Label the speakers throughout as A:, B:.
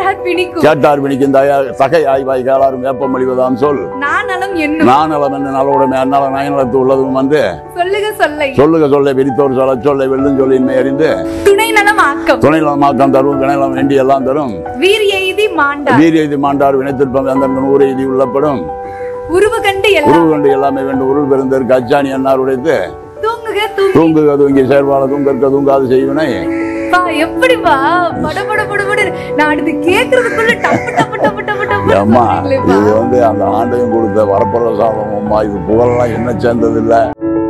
A: கேட்டார் பிணிக்கும்
B: கேட்டார் பிணிக்கும் தயா தகை ஆய்வாய் கேளாரும் வேப்பம் அழிவதாம் சொல்
A: நான் நலம் என்னும்
B: நான் நலம் என்ன நலவுடைமை அந்நல நயநலத்து உள்ளதும் வந்து
A: சொல்லுக சொல்லை
B: சொல்லுக சொல்லை விரித்தோர் சொல்ல சொல்லை வெல்லும் சொல்லின்மை அறிந்து
A: துணை நலம் ஆக்கம்
B: துணை நலமாக்கம் தரும் வினைலம் வேண்டி எல்லாம் தரும்
A: வீர் எய்தி மாண்டார்
B: வீரிய இது மாண்டார் வினைத்திற்பம் அந்த ஊரை இது உள்ளப்படும்
A: உருவு கண்டு எல்லாம்
B: உருவு கண்டு எல்லாமே வேண்டும் உருள் பெருந்தற்கு அச்சாணி அன்னார் உடைத்து
A: தூங்குக தூங்கி
B: தூங்குக தூங்கி செயற்பாடு தூங்கற்க தூங்காது செய்வினை
A: பா எப்படிப்பா பட பட பட பட நான் அடுத்து கேக்குறதுக்குள்ள டப்பு டப்பு டப்பு டப்பு டப்பு
B: அம்மா
A: சொல்றீங்களேப்பா.
B: இது வந்து அந்த ஆண்டையும் கொடுத்த வரப்பிரசாதம் அம்மா இது புகழெல்லாம் என்ன சேர்ந்தது இல்ல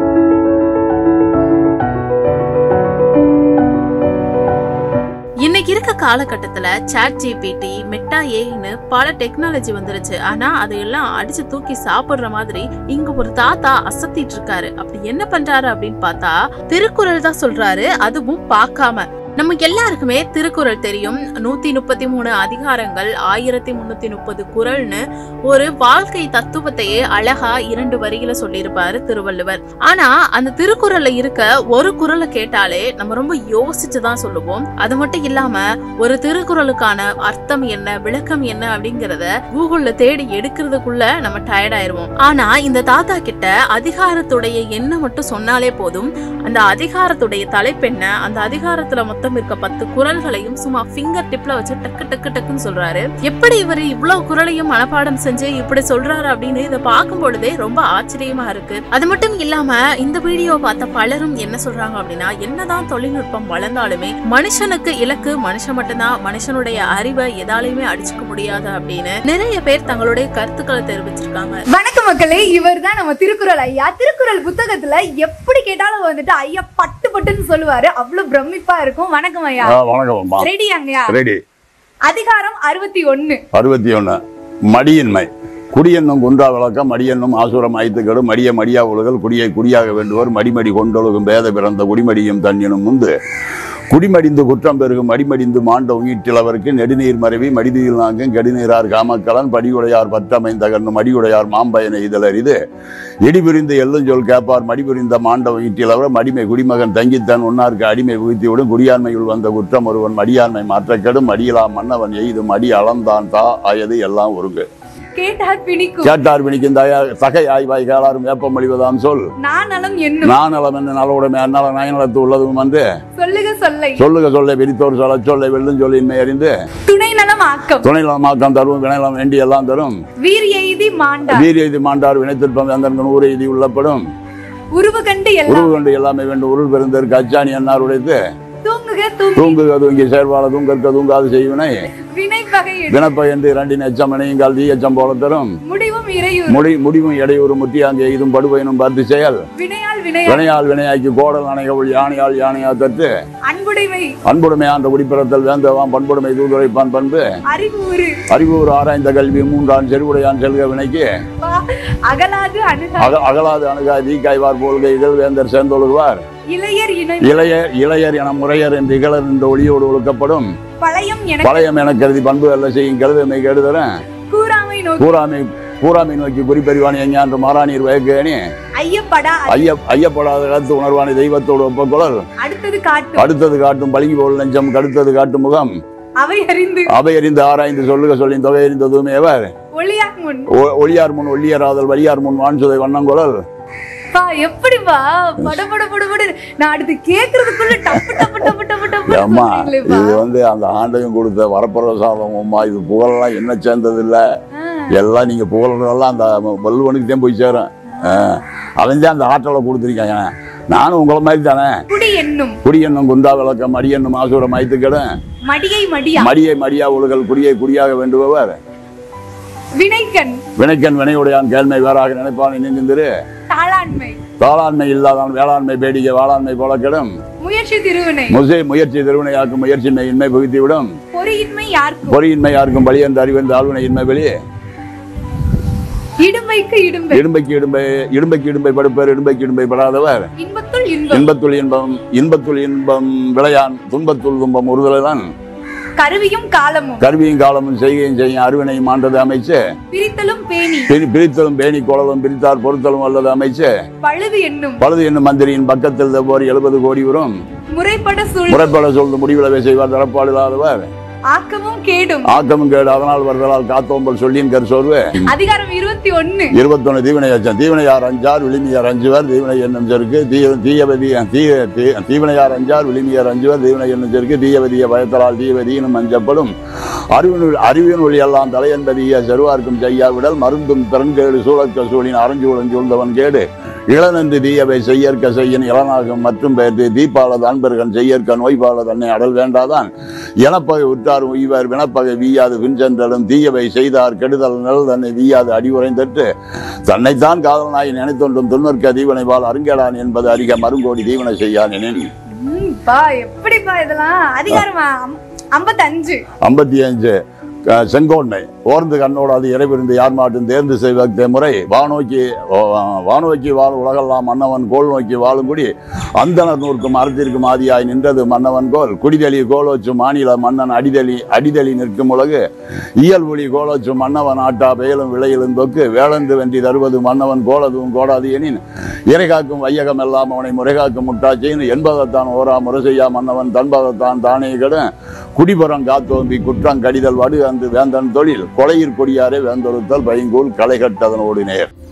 C: இன்னைக்கு இருக்க காலகட்டத்துல சாட் ஜிபிடி மெட்டா ஏன்னு பல டெக்னாலஜி வந்துருச்சு ஆனா அதையெல்லாம் அடிச்சு தூக்கி சாப்பிடுற மாதிரி இங்க ஒரு தாத்தா அசத்திட்டு இருக்காரு அப்படி என்ன பண்றாரு அப்படின்னு பார்த்தா திருக்குறள் தான் சொல்றாரு அதுவும் பார்க்காம நம்ம எல்லாருக்குமே திருக்குறள் தெரியும் நூத்தி முப்பத்தி மூணு அதிகாரங்கள் ஆயிரத்தி முன்னூத்தி முப்பது குறள்னு ஒரு வாழ்க்கை தத்துவத்தையே அழகா இரண்டு வரியில சொல்லியிருப்பாரு திருவள்ளுவர் ஆனா அந்த திருக்குறள்ல இருக்க ஒரு குறளை கேட்டாலே நம்ம ரொம்ப யோசிச்சு தான் சொல்லுவோம் அது மட்டும் இல்லாம ஒரு திருக்குறளுக்கான அர்த்தம் என்ன விளக்கம் என்ன அப்படிங்கறத கூகுள்ல தேடி எடுக்கிறதுக்குள்ள நம்ம டயர்ட் ஆயிருவோம் ஆனா இந்த தாத்தா கிட்ட அதிகாரத்துடைய எண்ணம் மட்டும் சொன்னாலே போதும் அந்த அதிகாரத்துடைய தலைப்பெண்ண அந்த அதிகாரத்துல மொத்தம் இருக்க பத்து குறள்களையும் சும்மா ஃபிங்கர் டிப்ல வச்சு டக்கு டக்கு டக்குன்னு சொல்றாரு எப்படி இவர் இவ்வளவு குறளையும் மனப்பாடம் செஞ்சு இப்படி சொல்றாரு அப்படின்னு இதை பார்க்கும் பொழுதே ரொம்ப ஆச்சரியமா இருக்கு அது மட்டும் இல்லாம இந்த வீடியோ பார்த்த பலரும் என்ன சொல்றாங்க அப்படின்னா என்னதான் தொழில்நுட்பம் வளர்ந்தாலுமே மனுஷனுக்கு இலக்கு மனுஷன் மட்டும்தான் மனுஷனுடைய அறிவை எதாலையுமே அடிச்சுக்க முடியாது அப்படின்னு நிறைய பேர் தங்களுடைய கருத்துக்களை தெரிவிச்சிருக்காங்க
A: வணக்கம் மக்களே இவர் தான் நம்ம திருக்குறள் ஐயா திருக்குறள் புத்தகத்துல எப்படி கேட்டாலும் வந்துட்டு ஐயா பட்டு பட்டுன்னு சொல்லுவாரு அவ்வளவு பிரமிப்பா இருக்கும் வணக்கம் ஐயா
B: ஆ, வணக்கம் அம்மா
A: ரெடி அங்கயா
B: ரெடி
A: அதிகாரம் அறுபத்தி ஒண்ணு
B: அறுபத்தி ஒண்ணு மடியின்மை குடியென்னும் குன்றா விளக்கம் மடியென்னும் ஆசுரம் ஐத்துக்கடும் மடிய மடியா உலகள் குடியை குடியாக வேண்டுவர் மடிமடி கொண்டொழுகும் பேத பிறந்த குடிமடியும் தன்னினும் முந்து குடிமடிந்து குற்றம் பெருகும் மடிமடிந்து மாண்ட உயிற்றிலவருக்கு நெடுநீர் மறைவி மடிதீர் நாங்கும் கெடுநீரார் காமக்கலன் படியுடையார் பற்றமைந்த கண்ணும் மடியுடையார் மாம்பயனை இதழறிது இடிபுரிந்து எல்லுஞ்சொல் கேப்பார் மடிபுரிந்த மாண்ட உயிற்றிலவர் மடிமை குடிமகன் தங்கித்தன் உன்னார்க்கு அடிமை புகுத்திவிடும் குடியாண்மையுள் வந்த குற்றம் ஒருவன் மடியாண்மை மாற்றக்கெடும் மடியலாம் மன்னவன் எய்தும் அடி அளந்தான் தா ஆயது எல்லாம் ஒருங்கு
A: கேட்டார் பிணிக்கும்
B: கேட்டார் பிணிக்கும் தயா தகை ஆய்வாய் கேளாரும் வேப்பம் அழிவதாம் சொல்
A: நான் நலம் என்னும்
B: நான் நலம் என்ன நலவுடைமை அந்நல நயநலத்து உள்ளதும் வந்து
A: சொல்லுக சொல்லை
B: சொல்லுக சொல்லை விரித்தோர் சொல்ல சொல்லை வெல்லும் சொல்லின்மை அறிந்து
A: துணை நலம் ஆக்கம்
B: துணை நலமாக்கம் தரும் வினைலம் வேண்டி எல்லாம் தரும்
A: வீர் எய்தி மாண்டார்
B: வீரிய இது மாண்டார் வினைத்திற்பம் அந்த ஊரை இது உள்ளப்படும்
A: உருவு கண்டு எல்லாம்
B: உருவு கண்டு எல்லாமே வேண்டும் உருள் பெருந்தற்கு அச்சாணி அன்னார் உடைத்து
A: தூங்குக தூங்கி
B: தூங்குக தூங்கி செயற்பாடு தூங்கற்க தூங்காது செய்வினை
A: வினை பகை எடு.
B: வினப்பயந்து இரண்டின் எச்சம் இணையுங்கால் தீ எச்சம் போல தரும்
A: முடிவும் இறையூர்
B: முடி முடிவும் இடையூறு முத்தியாங்க இதும் படுபயனும் பார்த்து செயல்
A: வினையால் வினையால்
B: வினையால் வினையாக்கி கோடல் அணைகவுள் யானையால் யானையா தத்து
A: அன்புடைமை
B: அன்புடைமை ஆண்ட குடிப்பிறத்தல் வேந்தவாம் பண்புடைமை தூதுரைப்பான் பண்பு
A: அறிவு உரு
B: அறிவுறு ஆராய்ந்த கல்வி மூன்றான் செருவுடையான் செல்க வினைக்கு
A: வா, அகலாது அணுகா
B: அக அகலாது அணுகா தீக்காய்வார் போல்க இதழ் வேந்தர் சேர்ந்தொழுவார்
A: இளையர் இணை
B: இளையர் இளையர் என முறையர் என்று இகழர் என்ற ஒளியோடு ஒழுக்கப்படும்
A: பழையம் எனக்கு
B: பழையம் என கருதி பண்பு அல்ல செய்யும் கருதமை கெடுதரன்
A: கூறாமை நோக்கி
B: கூறாமை கூறாமை நோக்கி குறிப்பறிவானி எஞ்ஞான்று மாறானீர் வயக்கேணி
A: ஐயப்படா
B: ஐய ஐயப்படாத இடத்து உணர்வானி தெய்வத்தோடு ஒப்பக்குழல்
A: அடுத்தது காட்டும்
B: அடுத்தது காட்டும் பளிங்கு போல் நெஞ்சம் கடுத்தது காட்டும் முகம்
A: அவை அறிந்து
B: அவை அறிந்து ஆராய்ந்து சொல்லுக சொல்லின் தொகை அறிந்ததுமே அவர்
A: ஒளியார் முன்
B: ஒ- ஒளியார் முன் ஒள்ளியராதல் வழியார் முன் வான்சுதை வண்ணங்குழல்
A: பா எப்படிப்பா பட பட பட பட நான் அடுத்து கேக்குறதுக்குள்ள டப்பு டப்பு டப்பு டப்பு டப்பு
B: அம்மா
A: சொல்றீங்களேப்பா.
B: இது வந்து அந்த ஆண்டையும் கொடுத்த வரப்பிரசாதம் அம்மா இது புகழெல்லாம் என்ன சேர்ந்தது இல்ல
A: ஆ,
B: எல்லாம் நீங்க புகழெல்லாம் அந்த வல்லுவனுக்கு தான் போய் சேரும் ஆ, அவன் தான் அந்த ஆற்றலை கொடுத்துருக்காங்க நானும் உங்களை மாதிரி தானே
A: குடி என்னும்
B: குடி என்னும் குந்தா விளக்கம் மடி என்னும் ஆசூரம் ஐத்துக்கடன்
A: மடியை மடியா
B: மடியை மடியா உலகள் குடியை குடியாக வேண்டுபவர்
A: வினைக்கண்
B: வினைக்கண் வினையுடையான் கேள்மை வேறாக நினைப்பான் நினைந்திரு
A: தாளாண்மை
B: தாளாண்மை இல்லாதான் வேளாண்மை பேடிகை வாளாண்மை போல கெடும்
A: முயற்சி திருவினை
B: முசை முயற்சி திருவினையாக்கும் முயற்சியின்மை இன்மை புகுத்திவிடும்
A: பொறியின்மை யாருக்கும்
B: பொறியின்மை யாருக்கும் பலி என்று அறிவென்று ஆழ்வினை இன்மை வெளியே
A: இடும்பைக்கு இடும்பை
B: இடும்பைக்கு இடும்பை இடும்பைக்கு இடும்பை படுப்பர் இடும்பைக்கு இடும்பை படாதவர்
A: இன்பத்துள் இன்பம்
B: இன்பத்துள் இன்பம் இன்பத்துள் இன்பம் விளையான் துன்பத்துள் துன்பம் ஒருதலைதான்
A: கருவியும் காலமும்
B: கருவியும் காலமும் செய்கையும் செய்யும் அருவினையும் ஆண்டது அமைச்சு
A: பிரித்தலும் பேணி
B: பிரி- பிரித்தலும் பேணி குழலும் பிரித்தார் பொருத்தலும் அல்லது அமைச்சு
A: பழுது என்னும்
B: பழுது என்னும் மந்திரியின் பக்கத்தில் போர் எழுபது கோடி வரும்
A: முறைப்பட சூழ்
B: முறைப்பட சொல்லும் முடிவிலவை செய்வார் தரப்பாடு இல்லாதவர்
A: ஆக்கமும் கேடும்
B: ஆக்கமும் கேடு அதனால் வருதலால் காத்தோம்பல் சொல்லின் கருசோர்வு
A: அதிகாரம் இருபத்தி ஒண்ணு
B: இருபத்தொன்னு தீவினை அச்சம் தீவினையார் அஞ்சார் விளிமியார் அஞ்சுவர் தீவினை என்னும் செருக்கு தீ தீயவதி தீ தீ- தீவினையார் அஞ்சார் விளிமியார் அஞ்சுவர் தீவினை என்னும் செருக்கு தீயவதிய பயத்தலால் தீயவதியினும் அஞ்சப்படும் அறிவின் அறிவின் ஒளி எல்லாம் தலையன்பதிய செருவார்க்கும் செய்யா விடல் மருந்தும் திறன்கேடு சூழற்க சூழின் அரஞ்சூழன் சூழ்ந்தவன் கேடு இளநன்று தீயவை செய்யற்க செய்யின் இளனாகும் மற்றும் பெயர்த்து தீப்பாள அன்பர்கள் செய்யற்க நோய்பாள தன்னை அடல் வேண்டாதான் எனப்பகை உற்றார் உய்வர் வினப்பகை வீயாது விஞ்சென்றலும் தீயவை செய்தார் கெடுதல் நிழல் தன்னை வீயாது அடிவுரைந்தற்று தன்னைத்தான் காதலனாய் நினைத்தொன்றும் துன்மற்க தீவனைவால் அருங்கேடான் என்பது அறிக மருங்கோடி தீவனை செய்யான் எனின்
A: ம், பா எப்படிப்பா இதெல்லாம் அதிகாரம் அம்- ஐம்பத்தஞ்சு
B: ஐம்பத்தி அஞ்சு க- செங்கோன்மை ஓர்ந்து கண்ணோடாது இறைவிருந்து யார் மாட்டும் தேர்ந்து செய்வதே முறை வானோக்கி ஓ, வானோக்கி வாழ் உலகெல்லாம் மன்னவன் கோல் நோக்கி வாழும்படி அந்தனர் நூற்கும் அறத்திற்கும் ஆதியாய் நின்றது மன்னவன் கோல் குடிதளி கோலோச்சு மாநில மன்னன் அடிதளி அடிதளி நிற்கும் உலகு இயல் ஒளி கோலோச்சு மன்னவன் ஆட்டா பெயலும் விளையிலும் தொக்கு வேளந்து வென்றி தருவது மன்னவன் கோலதும் கோடாது எனின் இறைகாக்கும் வையகம் எல்லாம் அவனை முறைகாக்கும் முட்டாச்சேன் என்பதைத்தான் ஓரா முறை செய்யா மன்னவன் தன்பதைத்தான் தானே கெட குடிபுறம் காத்தோம்பி குற்றம் கடிதல் வடு அந்து வேந்தன் தொழில் கொலையிற் கொடியாரே வேந்தொருத்தல் பைங்கூல் களை கட்டதனோடு நேர்